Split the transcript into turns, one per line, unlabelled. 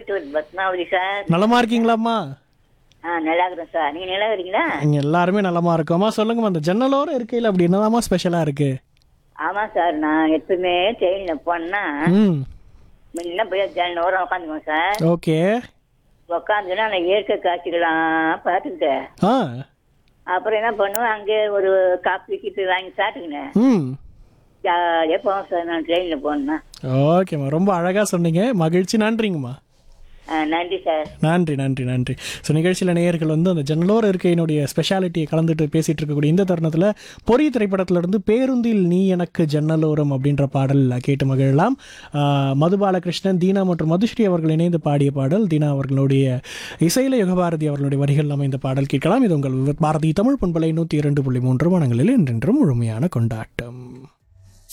Coimbatore Padmavathi sir
நலமா இருக்கீங்களாம்மா
ஆ நல்லா இருக்கிறேன் சார் நீங்க நல்லா இருக்கிறீங்களா
இங்க எல்லாருமே நலமா இருக்கோம்மா சொல்லுங்கம்மா அந்த ஜன்னலோர இருக்கையில் அப்படி என்னதாம்மா ஸ்பெஷலா இருக்கு
ஆமா சார் நான் எப்பவுமே ட்ரெயின்ல போனா
ம்
முன்ன போய் ஜன்னல் ஓரம் உட்காந்துக்குவோம் சார்
ஓகே
உட்காந்துன்னா அந்த இயற்கை காட்சிகளாம் பார்த்துக்கிட்டேன்
ஆ
அப்புறம் என்ன பண்ணுவேன் அங்கே ஒரு காப்பி கிட்டு வாங்கி சாப்பிட்டுக்கினேன்
ம்
ஜாலியாக போவேன் சார் நான் ட்ரெயினில் போனேன்னா
ஓகேம்மா ரொம்ப அழகா சொன்னீங்க மகிழ்ச்சி நன்றிங்கம்மா
ஆ, நன்றி சார்
நன்றி நன்றி நன்றி ஸோ நிகழ்ச்சியில் நேயர்கள் வந்து அந்த ஜன்னலோர இருக்கையினுடைய ஸ்பெஷாலிட்டியை கலந்துட்டு பேசிட்டு இருக்கக்கூடிய இந்த தருணத்தில் பொறி திரைப்படத்திலிருந்து பேருந்தில் நீ எனக்கு ஜன்னலோரம் அப்படின்ற பாடல் கேட்டு மகிழலாம் ஆஹ், மது பாலகிருஷ்ணன் தீனா மற்றும் மதுஸ்ரீ அவர்கள் இணைந்து பாடிய பாடல் தீனா அவர்களுடைய இசையில யுகபாரதி அவர்களுடைய வரிகள் அமைந்த பாடல் கேட்கலாம் இது உங்கள் பாரதி தமிழ் பண்பலை நூற்றி இரண்டு புள்ளி மூன்று மனங்களில் என்றென்றும் முழுமையான கொண்டாட்டம்